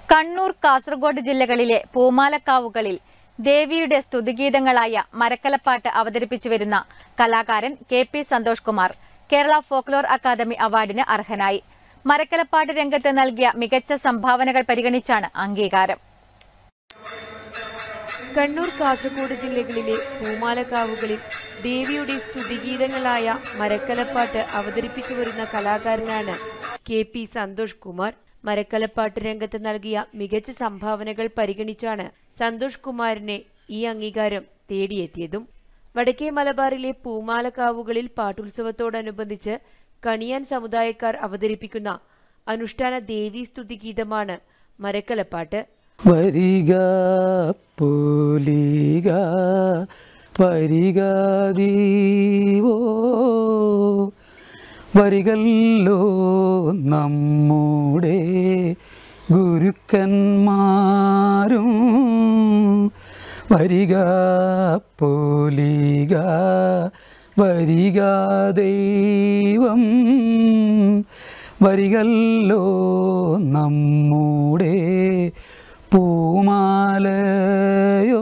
കണ്ണൂർ കാസർഗോഡ് ജില്ലകളിലെ പൂമാലക്കാവുകളിൽ ദേവിയുടെ സ്തുതിഗീതങ്ങളായ മരക്കലപ്പാട്ട് അവതരിപ്പിച്ചു വരുന്ന കലാകാരൻ K P Santhosh Kumar Kerala folklore academy അവാർഡിന് അർഹനായി മരക്കലപ്പാട്ട് രംഗത്ത് നൽകിയ മികച്ച സംഭാവനകൾ പരിഗണിച്ചാണ് അംഗീകാരം കണ്ണൂർ കാസർഗോഡ് ജില്ലകളിലെ പൂമാലക്കാവുകളിൽ ദേവിയുടെ സ്തുതിഗീതങ്ങളായ മരക്കലപ്പാട്ട് അവതരിപ്പിച്ചു വരുന്ന കലാകാരനാണ് കെ പി സന്തോഷ് കുമാർ മരക്കലപ്പാട്ട് രംഗത്ത് നൽകിയ മികച്ച സംഭാവനകൾ പരിഗണിച്ചാണ് സന്തോഷ് കുമാറിനെ ഈ അംഗീകാരം തേടിയെത്തിയതും വടക്കേ മലബാറിലെ പൂമാലക്കാവുകളിൽ പാട്ടുത്സവത്തോടനുബന്ധിച്ച് കണിയാൻ സമുദായക്കാർ അവതരിപ്പിക്കുന്ന അനുഷ്ഠാന ദേവീ സ്തുതിഗീതമാണ് മരക്കലപ്പാട്ട് വരിക പുലിക വരിക ദീവോ വരികല്ലോ നമ്മുടെ ഗുരുക്കന്മാരും വരിക പുലിക വരിക ദൈവം വരികല്ലോ നമ്മുടെ പൂമാലയോ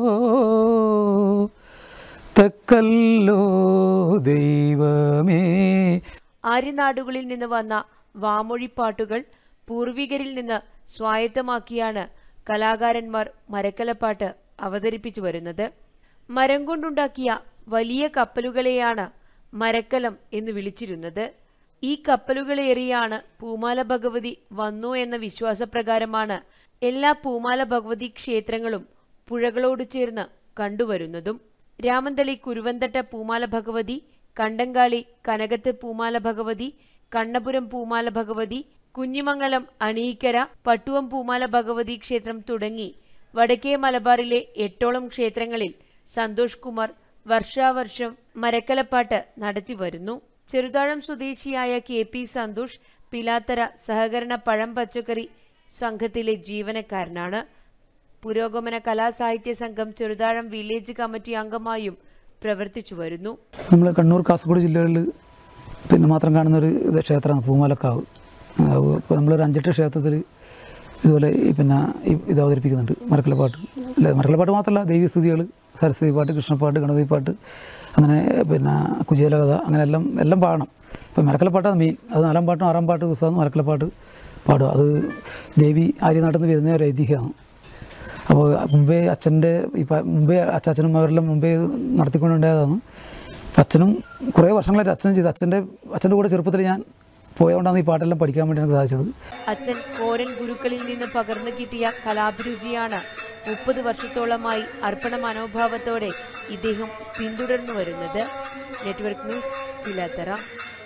തെക്കല്ലോ ദൈവമേ ആര്യനാടുകളിൽ നിന്ന് വന്ന വാമൊഴിപ്പാട്ടുകൾ പൂർവികരിൽ നിന്ന് സ്വായത്തമാക്കിയാണ് കലാകാരന്മാർ മരക്കലപ്പാട്ട് അവതരിപ്പിച്ചു വരുന്നത് മരം കൊണ്ടുണ്ടാക്കിയ വലിയ കപ്പലുകളെയാണ് മരക്കലം എന്ന് വിളിച്ചിരുന്നത് ഈ കപ്പലുകളേറിയാണ് പൂമാല ഭഗവതി വന്നു എന്ന വിശ്വാസപ്രകാരമാണ് എല്ലാ പൂമാല ഭഗവതി ക്ഷേത്രങ്ങളും പുഴകളോട് ചേർന്ന് കണ്ടുവരുന്നതും രാമന്തളി കുരുവന്തട്ട പൂമാല ഭഗവതി കണ്ടങ്കാളി കനകത്ത് പൂമാല ഭഗവതി കണ്ണപുരം പൂമാല ഭഗവതി കുഞ്ഞിമംഗലം അണീക്കര പട്ടുവം പൂമാല ഭഗവതി ക്ഷേത്രം തുടങ്ങി വടക്കേ മലബാറിലെ എട്ടോളം ക്ഷേത്രങ്ങളിൽ സന്തോഷ് കുമാർ വർഷാവർഷം മരക്കലപ്പാട്ട് നടത്തിവരുന്നു ചെറുതാഴം സ്വദേശിയായ കെ പി സന്തോഷ് പിലാത്തറ സഹകരണ പഴം പച്ചക്കറി സംഘത്തിലെ ജീവനക്കാരനാണ് പുരോഗമന കലാസാഹിത്യ സംഘം ചെറുതാഴം വില്ലേജ് കമ്മിറ്റി അംഗമായും പ്രവർത്തിച്ചു വരുന്നു നമ്മൾ കണ്ണൂർ കാസർഗോഡ് ജില്ലകളിൽ പിന്നെ മാത്രം കാണുന്ന ഒരു ഇത് ക്ഷേത്രമാണ് പൂമാലക്കാവ് ഇപ്പോൾ നമ്മളൊരു അഞ്ചെട്ട് ക്ഷേത്രത്തിൽ ഇതുപോലെ ഈ പിന്നെ ഈ ഇത് അവതരിപ്പിക്കുന്നുണ്ട് മരക്കലപ്പാട്ട് അല്ല മരക്കലപ്പാട്ട് മാത്രമല്ല ദേവീസ്തുതികൾ സരസ്വതി പാട്ട് കൃഷ്ണപ്പാട്ട് ഗണപതി പാട്ട് അങ്ങനെ പിന്നെ കുചേല കഥ അങ്ങനെ എല്ലാം എല്ലാം പാടണം ഇപ്പോൾ മരക്കലപ്പാട്ടാണ് മെയിൻ അത് നാലാം പാട്ടും ആറാം പാട്ട് പുസ്തകം മരക്കലപ്പാട്ട് പാടുക അത് ദേവി ആര്യനാട്ടിൽ നിന്ന് വരുന്ന ഒരു ഐതിഹ്യമാണ് അപ്പോൾ മുമ്പേ അച്ഛൻ്റെ ഈ പ- മുമ്പേ അച്ചാച്ചനും അവരെല്ലാം മുമ്പേ ഇത് നടത്തിക്കൊണ്ടുണ്ടായതാണ് അപ്പം അച്ഛനും കുറേ വർഷങ്ങളായിട്ട് അച്ഛനും ചെയ്തു അച്ഛൻ്റെ അച്ഛൻ്റെ കൂടെ ചെറുപ്പത്തിൽ ഞാൻ പോയതുകൊണ്ടാണ് ഈ പാട്ടെല്ലാം പഠിക്കാൻ വേണ്ടി എനിക്ക് സാധിച്ചത് അച്ഛൻ കോരൻ ഗുരുക്കളിൽ നിന്ന് പകർന്നു കിട്ടിയ കലാഭിരുചിയാണ് മുപ്പത് വർഷത്തോളമായി അർപ്പണ മനോഭാവത്തോടെ ഇദ്ദേഹം പിന്തുടർന്നു വരുന്നത് നെറ്റ്വർക്ക് ന്യൂസ് പിലാത്തറ